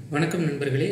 வணக்கம் நண்பர்களே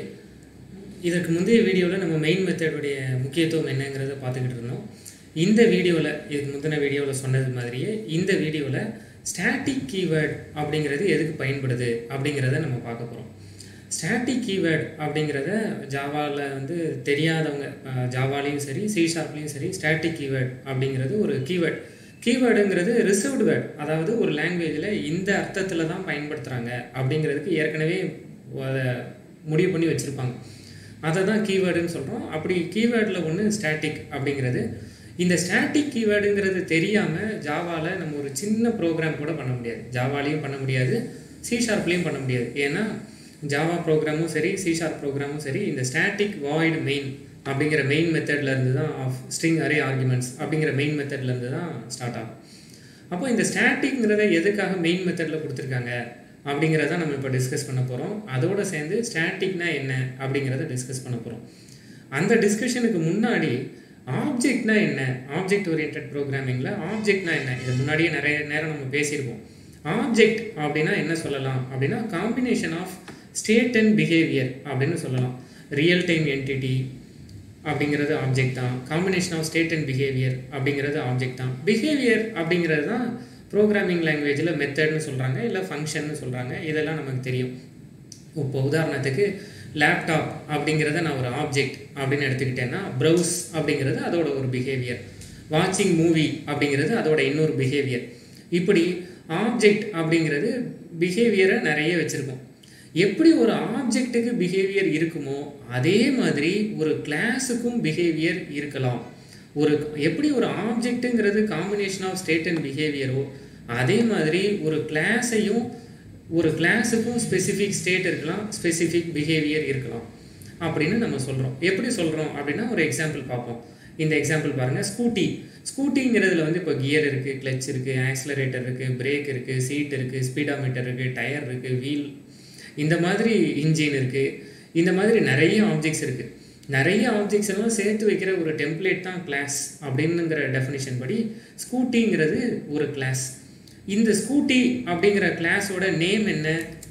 இதற்கு முந்தைய வீடியோவில் நம்ம மெயின் மெத்தடுடைய முக்கியத்துவம் என்னங்கிறத பார்த்துக்கிட்டு இருந்தோம் இந்த வீடியோவில் இதுக்கு முந்தின வீடியோவில் சொன்னது மாதிரியே இந்த வீடியோவில் ஸ்டாட்டிக் கீவேர்ட் அப்படிங்கிறது எதுக்கு பயன்படுது அப்படிங்கிறத நம்ம பார்க்க போகிறோம் ஸ்டாட்டிக் கீவேர்ட் அப்படிங்கிறத ஜாவாவில் வந்து தெரியாதவங்க ஜாவாலையும் சரி சி ஷார்ப்லேயும் சரி ஸ்டாட்டிக் கீவேர்ட் அப்படிங்கிறது ஒரு கீவேர்ட் கீவேர்டுங்கிறது ரிசர்வ்டு வேர்ட் அதாவது ஒரு லாங்குவேஜில் இந்த அர்த்தத்தில் தான் பயன்படுத்துகிறாங்க அப்படிங்கிறதுக்கு ஏற்கனவே அதை முடிவு பண்ணி வச்சுருப்பாங்க அதை தான் கீவேர்டுன்னு சொல்கிறோம் அப்படி கீவேர்டில் ஒன்று ஸ்டாட்டிக் அப்படிங்கிறது இந்த ஸ்டாட்டிக் கீவேர்டுங்கிறது தெரியாமல் ஜாவாவில் நம்ம ஒரு சின்ன ப்ரோக்ராம் கூட பண்ண முடியாது ஜாவாலையும் பண்ண முடியாது சி ஷார்ப்லேயும் பண்ண முடியாது ஏன்னா ஜாவா ப்ரோக்ராமும் சரி சி ஷார்ப் ப்ரோக்ராமும் சரி இந்த ஸ்டாட்டிக் வாய்டு மெயின் அப்படிங்கிற மெயின் மெத்தட்ல இருந்து தான் ஆஃப் ஸ்ட்ரிங் அரே ஆர்குமெண்ட்ஸ் அப்படிங்கிற மெயின் மெத்தட்ல இருந்து தான் ஸ்டார்ட் ஆகும் அப்போ இந்த ஸ்டாட்டிக்ங்கிறத எதுக்காக மெயின் மெத்தடில் கொடுத்துருக்காங்க அப்படிங்கிறத நம்ம இப்போ டிஸ்கஸ் பண்ண போகிறோம் அதோட சேர்ந்து ஸ்டாட்டிக்னா என்ன அப்படிங்கிறத டிஸ்கஸ் பண்ண போகிறோம் அந்த டிஸ்கஷனுக்கு முன்னாடி ஆப்ஜெக்ட்னா என்ன ஆப்ஜெக்ட் ஓரியன்ட் ப்ரோக்ராமிங்கில் ஆப்ஜெக்ட்னா என்ன இது முன்னாடியே நிறைய நேரம் நம்ம பேசியிருக்கோம் ஆப்ஜெக்ட் அப்படின்னா என்ன சொல்லலாம் அப்படின்னா combination of state and behaviour அப்படின்னு சொல்லலாம் ரியல் டைம் என்டிட்டி அப்படிங்கிறது ஆப்ஜெக்ட் தான் combination of state and behaviour அப்படிங்கிறது ஆப்ஜெக்ட் தான் பிஹேவியர் அப்படிங்கிறது தான் ப்ரோக்ராமிங் லாங்குவேஜில் மெத்தட்னு சொல்கிறாங்க இல்லை ஃபங்க்ஷன்னு சொல்கிறாங்க இதெல்லாம் நமக்கு தெரியும் இப்போ உதாரணத்துக்கு லேப்டாப் அப்படிங்கிறத நான் ஒரு ஆப்ஜெக்ட் அப்படின்னு எடுத்துக்கிட்டேன்னா ப்ரௌஸ் அப்படிங்கிறது அதோட ஒரு பிஹேவியர் வாட்சிங் மூவி அப்படிங்கிறது அதோட இன்னொரு பிஹேவியர் இப்படி ஆப்ஜெக்ட் அப்படிங்கிறது பிஹேவியரை நிறைய வச்சுருக்கோம் எப்படி ஒரு ஆப்ஜெக்ட்டுக்கு பிஹேவியர் இருக்குமோ அதே மாதிரி ஒரு கிளாஸுக்கும் பிஹேவியர் இருக்கலாம் ஒரு எப்படி ஒரு ஆப்ஜெக்ட்டுங்கிறது காம்பினேஷன் ஆஃப் ஸ்டேட் அண்ட் பிஹேவியரோ அதே மாதிரி ஒரு கிளாஸையும் ஒரு கிளாஸுக்கும் ஸ்பெசிஃபிக் ஸ்டேட் இருக்கலாம் ஸ்பெசிஃபிக் பிஹேவியர் இருக்கலாம் அப்படின்னு நம்ம சொல்கிறோம் எப்படி சொல்கிறோம் அப்படின்னா ஒரு எக்ஸாம்பிள் பார்ப்போம் இந்த எக்ஸாம்பிள் பாருங்கள் ஸ்கூட்டி ஸ்கூட்டிங்கிறதுல வந்து இப்போ கியர் இருக்குது கிளச் இருக்குது ஆக்சிலரேட்டர் இருக்குது பிரேக் இருக்குது சீட் இருக்குது ஸ்பீடாமீட்டர் இருக்குது டயர் இருக்குது வீல் இந்த மாதிரி இன்ஜின் இருக்குது இந்த மாதிரி நிறைய ஆப்ஜெக்ட்ஸ் இருக்குது நிறைய ஆப்ஜெக்ட்ஸ் எல்லாம் சேர்த்து வைக்கிற ஒரு டெம்ப்ளேட் தான் கிளாஸ் அப்படின்னுங்கிற டெஃபினிஷன் படி ஸ்கூட்டிங்கிறது ஒரு கிளாஸ் இந்த ஸ்கூட்டி அப்படிங்கிற கிளாஸோட நேம் என்ன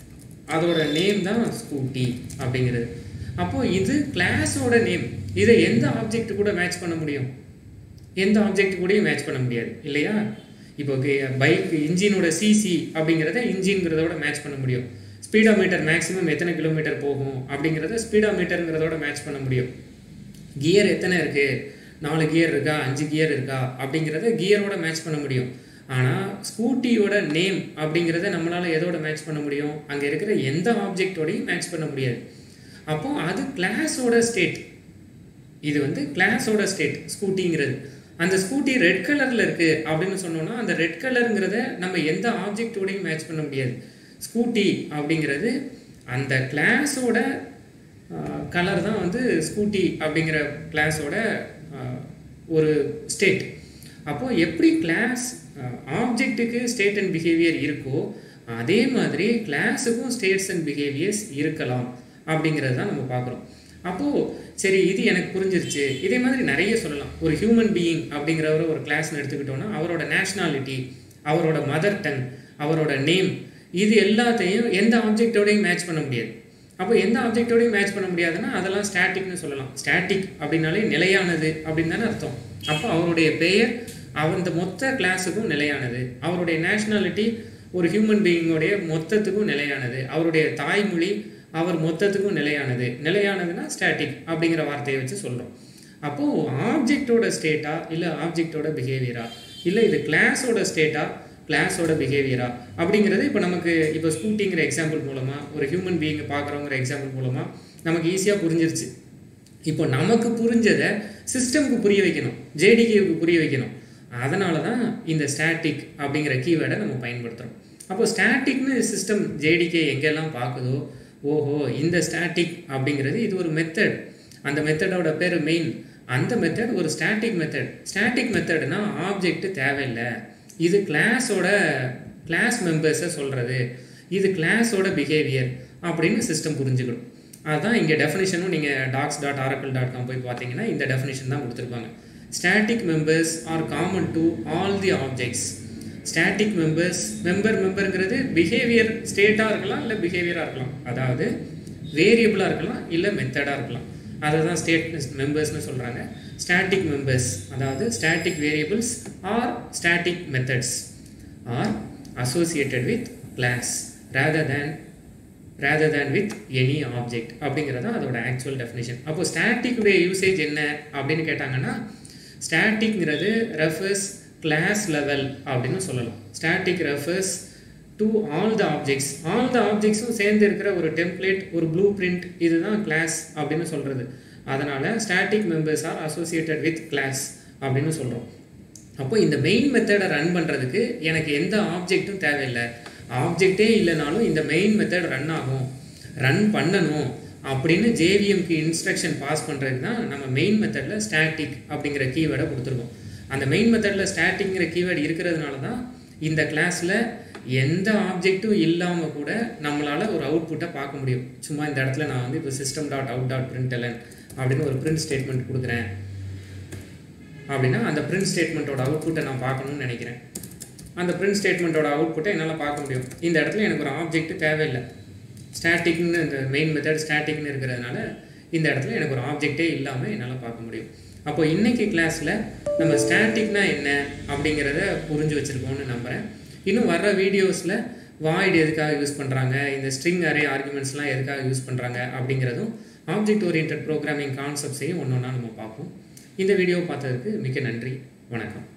அதோட நேம் தான் ஸ்கூட்டி அப்படிங்கிறது அப்போது இது கிளாஸோட நேம் இதை எந்த ஆப்ஜெக்ட் கூட மேட்ச் பண்ண முடியும் எந்த ஆப்ஜெக்ட் கூடயும் மேட்ச் பண்ண முடியாது இல்லையா இப்போ பைக் இன்ஜினோட சிசி அப்படிங்கிறத இன்ஜின்ங்கிறதோட மேட்ச் பண்ண முடியும் ஸ்பீடோமீட்டர் மேக்ஸிமம் எத்தனை கிலோமீட்டர் போகும் அப்படிங்கிறத ஸ்பீடோமீட்டருங்கிறதோட மேட்ச் பண்ண முடியும் கியர் எத்தனை இருக்குது நாலு கியர் இருக்கா அஞ்சு கியர் இருக்கா அப்படிங்கிறத கியரோட மேட்ச் பண்ண முடியும் ஆனால் ஸ்கூட்டியோட நேம் அப்படிங்கிறத நம்மளால் எதோட மேட்ச் பண்ண முடியும் அங்கே இருக்கிற எந்த ஆப்ஜெக்டோடையும் மேட்ச் பண்ண முடியாது அப்போ அது கிளாஸோட ஸ்டேட் இது வந்து கிளாஸோட ஸ்டேட் ஸ்கூட்டிங்கிறது அந்த ஸ்கூட்டி ரெட் கலரில் இருக்குது அப்படின்னு சொன்னோன்னா அந்த ரெட் கலருங்கிறத நம்ம எந்த ஆப்ஜெக்டோடையும் மேட்ச் பண்ண முடியாது ஸ்கூட்டி அப்படிங்கிறது அந்த கிளாஸோட கலர் தான் வந்து ஸ்கூட்டி அப்படிங்கிற கிளாஸோட ஒரு ஸ்டேட் அப்போது எப்படி கிளாஸ் ஆப்ஜெக்ட்டுக்கு ஸ்டேட் அண்ட் பிஹேவியர் இருக்கோ அதே மாதிரி கிளாஸுக்கும் ஸ்டேட்ஸ் அண்ட் பிஹேவியர்ஸ் இருக்கலாம் அப்படிங்கிறது தான் நம்ம பார்க்குறோம் அப்போது சரி இது எனக்கு புரிஞ்சிருச்சு இதே மாதிரி நிறைய சொல்லலாம் ஒரு ஹியூமன் பீயிங் அப்படிங்கிறவர ஒரு கிளாஸ்னு எடுத்துக்கிட்டோன்னா அவரோட நேஷ்னாலிட்டி அவரோட மதர் டங் அவரோட நேம் இது எல்லாத்தையும் எந்த ஆப்ஜெக்டோடையும் மேட்ச் பண்ண முடியாது அப்போ எந்த ஆப்ஜெக்டோடையும் மேட்ச் பண்ண முடியாதுன்னா அதெல்லாம் ஸ்டாட்டிக்னு சொல்லலாம் ஸ்டாட்டிக் அப்படின்னாலே நிலையானது அப்படின்னு தானே அர்த்தம் அப்போ அவருடைய பெயர் அந்த மொத்த கிளாஸுக்கும் நிலையானது அவருடைய நேஷ்னாலிட்டி ஒரு ஹியூமன் பீயிங்கோடைய மொத்தத்துக்கும் நிலையானது அவருடைய தாய்மொழி அவர் மொத்தத்துக்கும் நிலையானது நிலையானதுன்னா ஸ்டாட்டிக் அப்படிங்கிற வார்த்தையை வச்சு சொல்கிறோம் அப்போது ஆப்ஜெக்டோட ஸ்டேட்டா இல்லை ஆப்ஜெக்டோட பிஹேவியரா இல்லை இது கிளாஸோட ஸ்டேட்டா கிளாஸோட பிஹேவியரா அப்படிங்கிறது இப்போ நமக்கு இப்போ ஸ்கூட்டிங்கிற எக்ஸாம்பிள் மூலமாக ஒரு ஹியூமன் பீயிங்கை பார்க்குறோங்கிற எக்ஸாம்பிள் மூலமாக நமக்கு ஈஸியாக புரிஞ்சிருச்சு இப்போ நமக்கு புரிஞ்சதை சிஸ்டம்க்கு புரிய வைக்கணும் ஜேடிகேவுக்கு புரிய வைக்கணும் அதனால தான் இந்த ஸ்டாட்டிக் அப்படிங்கிற கீவேர்டை நம்ம பயன்படுத்துகிறோம் அப்போ ஸ்டாட்டிக்னு சிஸ்டம் ஜேடிகே எங்கெல்லாம் பார்க்குதோ ஓஹோ இந்த ஸ்டாட்டிக் அப்படிங்கிறது இது ஒரு மெத்தட் அந்த மெத்தடோட பேர் மெயின் அந்த மெத்தட் ஒரு ஸ்டாட்டிக் மெத்தட் ஸ்டாட்டிக் மெத்தட்னா ஆப்ஜெக்ட் தேவையில்லை இது கிளாஸோட கிளாஸ் மெம்பர்ஸை சொல்கிறது இது கிளாஸோட பிஹேவியர் அப்படின்னு சிஸ்டம் புரிஞ்சுக்கணும் அதுதான் இங்கே டெஃபினிஷனும் நீங்கள் docs dot Oracle dot com போய் பார்த்தீங்கன்னா இந்த டெஃபினிஷன் தான் கொடுத்துருப்பாங்க static members are common to all the objects static members member மெம்பருங்கிறது பிஹேவியர் ஸ்டேட்டாக இருக்கலாம் இல்லை பிஹேவியராக இருக்கலாம் அதாவது வேரியபிளாக இருக்கலாம் இல்லை மெத்தடாக இருக்கலாம் அதை தான் ஸ்டேட் மெம்பர்ஸ்னு சொல்கிறாங்க ஸ்டாட்டிக் மெம்பர்ஸ் அதாவது static variables or static methods are associated with class rather than rather than with any object அப்படிங்கிறது தான் அதோட ஆக்சுவல் டெஃபினேஷன் அப்போ ஸ்டாட்டிக்குடைய யூசேஜ் என்ன அப்படின்னு கேட்டாங்கன்னா ஸ்டாட்டிக்ங்கிறது ரெஃபர்ஸ் கிளாஸ் லெவல் அப்படின்னு சொல்லலாம் static refers to all the objects all the ஆப்ஜெக்ட்ஸும் சேர்ந்து இருக்கிற ஒரு டெம்ப்ளேட் ஒரு ப்ளூ பிரிண்ட் இதுதான் கிளாஸ் அப்படின்னு சொல்கிறது அதனால் static members are associated with class அப்படின்னு சொல்கிறோம் அப்போ இந்த மெயின் மெத்தடை ரன் பண்ணுறதுக்கு எனக்கு எந்த ஆப்ஜெக்ட்டும் தேவையில்லை ஆப்ஜெக்டே இல்லைனாலும் இந்த மெயின் மெத்தட் ரன் ஆகும் ரன் பண்ணணும் அப்படின்னு ஜேவிஎம்க்கு இன்ஸ்ட்ரக்ஷன் பாஸ் பண்ணுறதுக்கு தான் நம்ம மெயின் மெத்தடில் ஸ்டாட்டிக் அப்படிங்கிற கீவேர்டை கொடுத்துருக்கோம் அந்த மெயின் மெத்தடில் ஸ்டாட்டிக்ங்கிற கீவேர்டு இருக்கிறதுனால தான் இந்த கிளாஸில் எந்த ஆப்ஜெக்ட்டும் இல்லாமல் கூட நம்மளால் ஒரு அவுட்புட்டை பார்க்க முடியும் சும்மா இந்த இடத்துல நான் வந்து இப்போ system dot out dot print அப்படின்னு ஒரு பிரிண்ட் ஸ்டேட்மெண்ட் கொடுக்குறேன் அப்படின்னா அந்த பிரிண்ட் ஸ்டேட்மெண்ட்டோட அவுட்புட்டை நான் பார்க்கணும்னு நினைக்கிறேன் அந்த பிரிண்ட் ஸ்டேட்மெண்ட்டோட அவுட்புட்டை என்னால் பார்க்க முடியும் இந்த இடத்துல எனக்கு ஒரு ஆப்ஜெக்ட் தேவையில்லை ஸ்டாட்டிக்னு இந்த மெயின் மெத்தட் ஸ்டாட்டிக்னு இருக்கிறதுனால இந்த இடத்துல எனக்கு ஒரு ஆப்ஜெக்டே இல்லாமல் என்னால் பார்க்க முடியும் அப்போ இன்றைக்கி கிளாஸில் நம்ம ஸ்டாட்டிக்னா என்ன அப்படிங்கிறத புரிஞ்சு வச்சுருக்கோம்னு நம்புகிறேன் இன்னும் வர்ற வீடியோஸில் வாய்டு எதுக்காக யூஸ் பண்ணுறாங்க இந்த ஸ்ட்ரிங் அரே ஆர்குமெண்ட்ஸ்லாம் எதுக்காக யூஸ் பண்ணுறாங்க அப்படிங்கிறதும் ஆப்ஜெக்ட் ஓரியன்ட் ப்ரோக்ராமிங் கான்செப்ட்ஸையும் ஒன்று ஒன்றா நம்ம பார்ப்போம் இந்த வீடியோ பார்த்ததுக்கு மிக்க நன்றி வணக்கம்